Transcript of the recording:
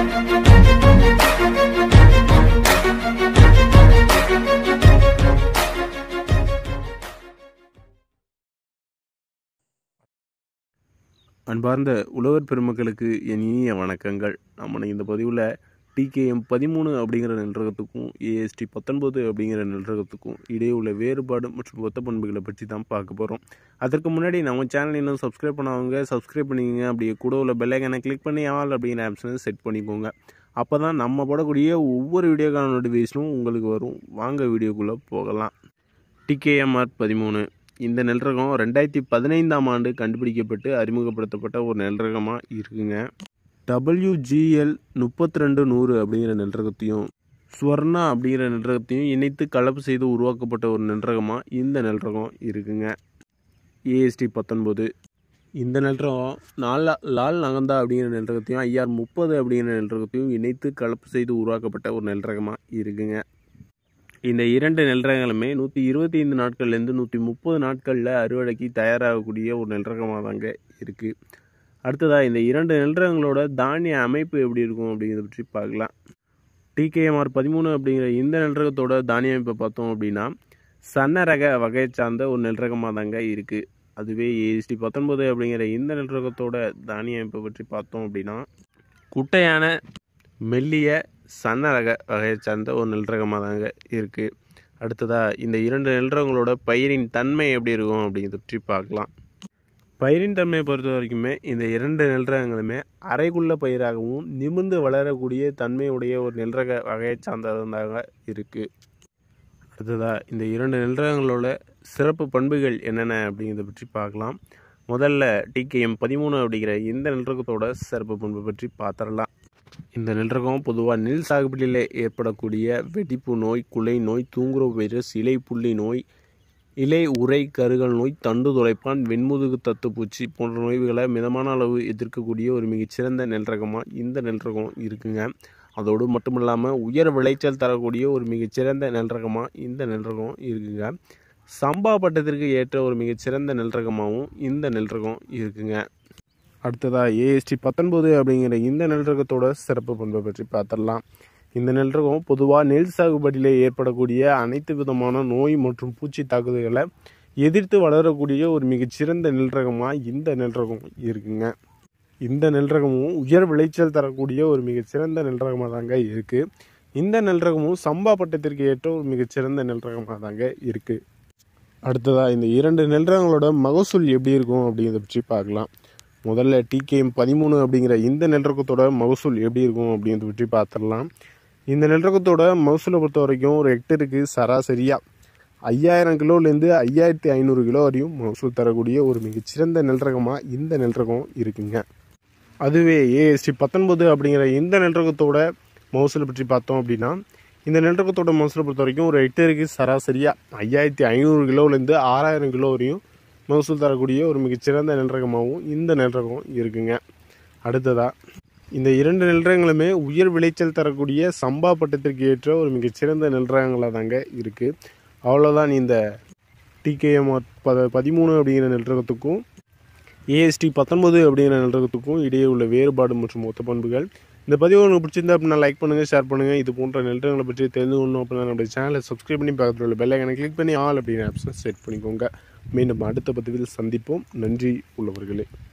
அன்பார்ந்த உழவர் பெருமக்களுக்கு என் இனிய வணக்கங்கள் நம்ம இந்த பதிவில் டிகேஎம் பதிமூணு அப்படிங்கிற நின்றகத்துக்கும் ஏஎஸ்டி பத்தொன்பது அப்படிங்கிற நின்றகத்துக்கும் இடையே உள்ள வேறுபாடு மற்றும் ஒத்த பண்புகளை பற்றி தான் பார்க்க போகிறோம் அதற்கு முன்னாடி நம்ம சேனல் இன்னும் சப்ஸ்கிரைப் பண்ணாதவங்க சப்ஸ்கிரைப் பண்ணிக்கங்க அப்படியே கூட உள்ள பெல்லைக்கனை கிளிக் பண்ணி ஆல் அப்படிங்கிற ஆப்ஷனை செட் பண்ணிக்கோங்க அப்போ தான் நம்ம போடக்கூடிய ஒவ்வொரு வீடியோக்கான நோட்டிஃபிகேஷனும் உங்களுக்கு வரும் வாங்க வீடியோக்குள்ளே போகலாம் டிகேஎம்ஆர் பதிமூணு இந்த நெல்ரகம் ரெண்டாயிரத்தி பதினைந்தாம் ஆண்டு கண்டுபிடிக்கப்பட்டு அறிமுகப்படுத்தப்பட்ட ஒரு நெல்ரகமாக இருக்குங்க டபிள்யூஜிஎல் முப்பத்தி ரெண்டு நூறு அப்படிங்கிற நெல்ரகத்தையும் ஸ்வர்ணா அப்படிங்கிற நெல்ரகத்தையும் இணைத்து கலப்பு செய்து உருவாக்கப்பட்ட ஒரு நெல்ரகமாக இந்த நெல்ரகம் இருக்குங்க ஏஎஸ்டி பத்தொன்பது இந்த நெல்ரகம் நாலா லால் நகந்தா அப்படிங்கிற நெல்ரகத்தையும் ஐஆர் முப்பது அப்படிங்கிற நெல்ரகத்தையும் இணைத்து கலப்பு செய்து உருவாக்கப்பட்ட ஒரு நெல்ரகமாக இருக்குங்க இந்த இரண்டு நெல்ரகங்களுமே நூற்றி இருபத்தி ஐந்து நாட்கள்லேருந்து நூற்றி முப்பது நாட்களில் அறுவடைக்கு தயாராகக்கூடிய ஒரு நெல்ரகமாக தாங்க இருக்குது அடுத்ததாக இந்த இரண்டு நெல்ரகங்களோட தானிய அமைப்பு எப்படி இருக்கும் அப்படிங்கிறத பற்றி பார்க்கலாம் டிகேஎம்ஆர் பதிமூணு அப்படிங்கிற இந்த நெல்ரகத்தோட தானிய அமைப்பை பார்த்தோம் அப்படின்னா சன்ன ரக வகையை சார்ந்த ஒரு நெல்ரகமாக தாங்க இருக்குது அதுவே ஏஎஸ்டி பத்தொன்பது அப்படிங்கிற இந்த நெல்ரகத்தோட தானிய அமைப்பை பற்றி பார்த்தோம் அப்படின்னா குட்டையான மெல்லிய சன்ன ரக வகையை சார்ந்த ஒரு நெல்ரகமாக தாங்க இருக்குது அடுத்ததாக இந்த இரண்டு நெல்ரகங்களோட பயிரின் தன்மை எப்படி இருக்கும் அப்படிங்கிறத பற்றி பார்க்கலாம் பயிரின் தன்மையை பொறுத்த வரைக்குமே இந்த இரண்டு நெல்ரகங்களுமே அரைக்குள்ள பயிராகவும் நிமிர்ந்து வளரக்கூடிய தன்மையுடைய ஒரு நெல்ரக வகையை சார்ந்ததாக இருக்குது அடுத்ததாக இந்த இரண்டு நெல்ரகங்களோட சிறப்பு பண்புகள் என்னென்ன அப்படிங்கிறத பற்றி பார்க்கலாம் முதல்ல டிகேஎம் பதிமூணு அப்படிங்கிற இந்த நெல்ரகத்தோட சிறப்பு பண்பு பற்றி பார்த்துடலாம் இந்த நெல்ரகம் பொதுவாக நெல் சாகுபடியில் ஏற்படக்கூடிய வெடிப்பு நோய் குலை நோய் தூங்குற வைரஸ் இலை புள்ளி நோய் இலை உரை கருகல் நோய் தண்டு துளைப்பான் வெண்முதுகு தத்துப்பூச்சி போன்ற நோய்களை மிதமான அளவு எதிர்க்கக்கூடிய ஒரு மிகச்சிறந்த நெல்ரகமாக இந்த நெல்ரகம் இருக்குங்க அதோடு மட்டும் இல்லாமல் உயர் விளைச்சல் தரக்கூடிய ஒரு மிகச்சிறந்த நெல்ரகமாக இந்த நெல்ரகம் இருக்குங்க சம்பா பட்டத்திற்கு ஏற்ற ஒரு மிகச்சிறந்த நெல்ரகமாகவும் இந்த நெல்ரகம் இருக்குங்க அடுத்ததாக ஏஎஸ்டி பத்தொன்பது அப்படிங்கிற இந்த நெல்ரகத்தோட சிறப்பு பண்பை பற்றி பார்த்துடலாம் இந்த நெல்ரகம் பொதுவாக நெல் சாகுபடியில் ஏற்படக்கூடிய அனைத்து விதமான நோய் மற்றும் பூச்சி தாக்குதல்களை எதிர்த்து வளரக்கூடிய ஒரு மிகச்சிறந்த நெல்ரகமாக இந்த நெல்ரகம் இருக்குங்க இந்த நெல்ரகமும் உயர் விளைச்சல் தரக்கூடிய ஒரு மிகச்சிறந்த நெல்ரகமாக தாங்க இருக்குது இந்த நெல்ரகமும் சம்பா பட்டத்திற்கு ஏற்ற ஒரு மிகச்சிறந்த நெல்ரகமாக தாங்க இருக்குது அடுத்ததாக இந்த இரண்டு நெல்ரகங்களோட மகசூல் எப்படி இருக்கும் அப்படிங்கிறத பற்றி பார்க்கலாம் முதல்ல டிகேஎம் பதிமூணு அப்படிங்கிற இந்த நெல்ரகத்தோட மகசூல் எப்படி இருக்கும் அப்படிங்கிறத பற்றி பார்த்துடலாம் இந்த நெல்ரகத்தோட மகசூலை பொறுத்த வரைக்கும் ஒரு ஹெக்டருக்கு சராசரியாக ஐயாயிரம் கிலோலேருந்து ஐயாயிரத்தி ஐநூறு கிலோ வரையும் மகசூல் தரக்கூடிய ஒரு மிகச்சிறந்த நெல்ரகமாக இந்த நெல்ரகம் இருக்குங்க அதுவே ஏஎஸ்டி பத்தொன்பது அப்படிங்கிற இந்த நெல்ரகத்தோட மகசூலை பற்றி பார்த்தோம் அப்படின்னா இந்த நெல்ரகத்தோட மகசூலை பொறுத்த வரைக்கும் ஒரு ஹெக்டருக்கு சராசரியாக ஐயாயிரத்தி ஐநூறு கிலோலேருந்து ஆறாயிரம் கிலோ வரையும் மகசூல் தரக்கூடிய ஒரு மிகச்சிறந்த நெல்ரகமாகவும் இந்த நெல்ரகம் இருக்குங்க அடுத்ததாக இந்த இரண்டு நெல்ரகங்களுமே உயர் விளைச்சல் தரக்கூடிய சம்பா பட்டத்திற்கு ஏற்ற ஒரு மிகச்சிறந்த நெல்ரகங்களாக தாங்க இருக்குது அவ்வளோதான் இந்த டிகேஎம் ப பதிமூணு அப்படிங்கிற நெல்ரகத்துக்கும் ஏஎஸ்டி பத்தொன்பது அப்படிங்கிற நெல்ரகத்துக்கும் இடையே உள்ள வேறுபாடு மற்றும் ஒத்த பண்புகள் இந்த பதிவு உங்களுக்கு பிடிச்சிருந்தா அப்படின்னா லைக் பண்ணுங்கள் ஷேர் பண்ணுங்கள் இது போன்ற நெல்ரகங்களை பற்றி தெரிஞ்சுக்கணும் அப்படின்னா நம்மளுடைய சேனலை சப்ஸ்கிரைப் பண்ணி பக்கத்தில் உள்ள பெல்லைக்கனை கிளிக் பண்ணி ஆல் அப்படிங்கிற ஆப்ஷனை செட் பண்ணிக்கோங்க மீண்டும் அடுத்த பதிவில் சந்திப்போம் நன்றி உள்ளவர்களே